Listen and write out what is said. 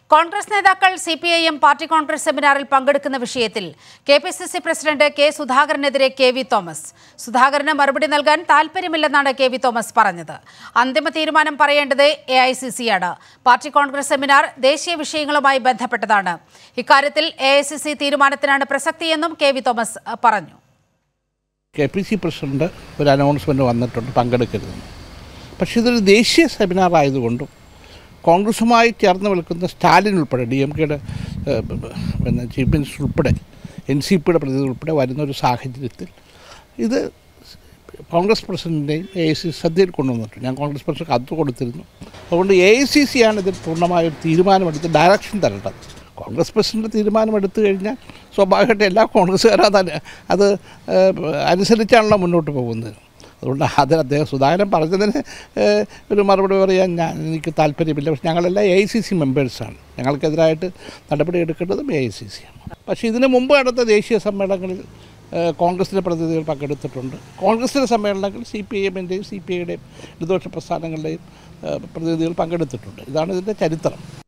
കോൺഗ്രസ് നേതാക്കൾ C P I M party Congress സെമിനാറിൽ പങ്കെടുക്കുന്ന വിഷയത്തിൽ K P C C president K സുധാകരനെതിരെ കെ വി തോമസ് സുധാകരന് മറുപടി നൽകാൻ താൽപ്പര്യമില്ലെന്നാണ് കെ വി തോമസ് പറഞ്ഞത് അന്തിമ തീരുമാനം പറയേണ്ടത് എ ഐ സി സിയാണ് പാർട്ടി കോൺഗ്രസ് സെമിനാർ ദേശീയ വിഷയങ്ങളുമായി ബന്ധപ്പെട്ടതാണ് ഇക്കാര്യത്തിൽ എ ഐ സി സി തീരുമാനത്തിനാണ് പ്രസക്തിയെന്നും കെ വി തോമസ് അഹ്, പറഞ്ഞു കെ പി സി പ്രസിഡന്റ് ഒരു അനൗൺസ്മെൻറ്റ് വന്നിട്ടുണ്ട് പങ്കെടുക്കരുതെന്ന് പക്ഷേ ഇതൊരു ദേശീയ സെമിനാർ ആയതുകൊണ്ടും കോൺഗ്രസുമായി ചേർന്ന് നിൽക്കുന്ന സ്റ്റാലിൻ ഉൾപ്പെടെ ഡി എം കെയുടെ പിന്നെ ചീഫ് മിനിസ്റ്റർ ഉൾപ്പെടെ എൻ സി പിയുടെ പ്രതിനിധി ഉൾപ്പെടെ വരുന്ന ഒരു സാഹചര്യത്തിൽ ഇത് കോൺഗ്രസ് പ്രസിഡൻറ്റിൻ്റെയും എ ഐ സി ശ്രദ്ധയിൽ കൊണ്ടുവന്നിട്ടുണ്ട് ഞാൻ കോൺഗ്രസ് പ്രസിഡന്റ് കത്ത് കൊടുത്തിരുന്നു അതുകൊണ്ട് എ ഐ സി സി ആണ് ഇതിൽ പൂർണ്ണമായും തീരുമാനമെടുത്ത് ഡയറക്ഷൻ തരേണ്ടത് കോൺഗ്രസ് പ്രസിഡന്റ് തീരുമാനമെടുത്തു കഴിഞ്ഞാൽ സ്വാഭാവികമായിട്ട് എല്ലാ കോൺഗ്രസ്സുകാരും അത് അത് ഏഹ്, അനുസരിച്ചാണല്ലോ മുന്നോട്ട് പോകുന്നത് അതുകൊണ്ട് അത് അദ്ദേഹം സുധാകരൻ പറഞ്ഞതിന് ഏഹ്, ഒരു മറുപടി പറയാൻ ഞാൻ എനിക്ക് താല്പര്യമില്ല പക്ഷേ ഞങ്ങളെല്ലാം എ ഐ സി സി മെമ്പേഴ്സാണ് ഞങ്ങൾക്കെതിരായിട്ട് നടപടി എടുക്കേണ്ടതും എ ഐ സി സി ആണ് പക്ഷേ ഇതിന് മുമ്പ് നടന്ന ദേശീയ സമ്മേളനങ്ങളിൽ ഏഹ്, കോൺഗ്രസിൻ്റെ പ്രതിനിധികൾ പങ്കെടുത്തിട്ടുണ്ട് കോൺഗ്രസിൻ്റെ സമ്മേളനങ്ങളിൽ സി പി ഐ എമ്മിൻ്റെയും സി പി ഐയുടെയും ഇടതുപക്ഷ പ്രസ്ഥാനങ്ങളുടെയും ഏഹ്, പ്രതിനിധികൾ പങ്കെടുത്തിട്ടുണ്ട് ഇതാണ് ഇതിൻ്റെ ചരിത്രം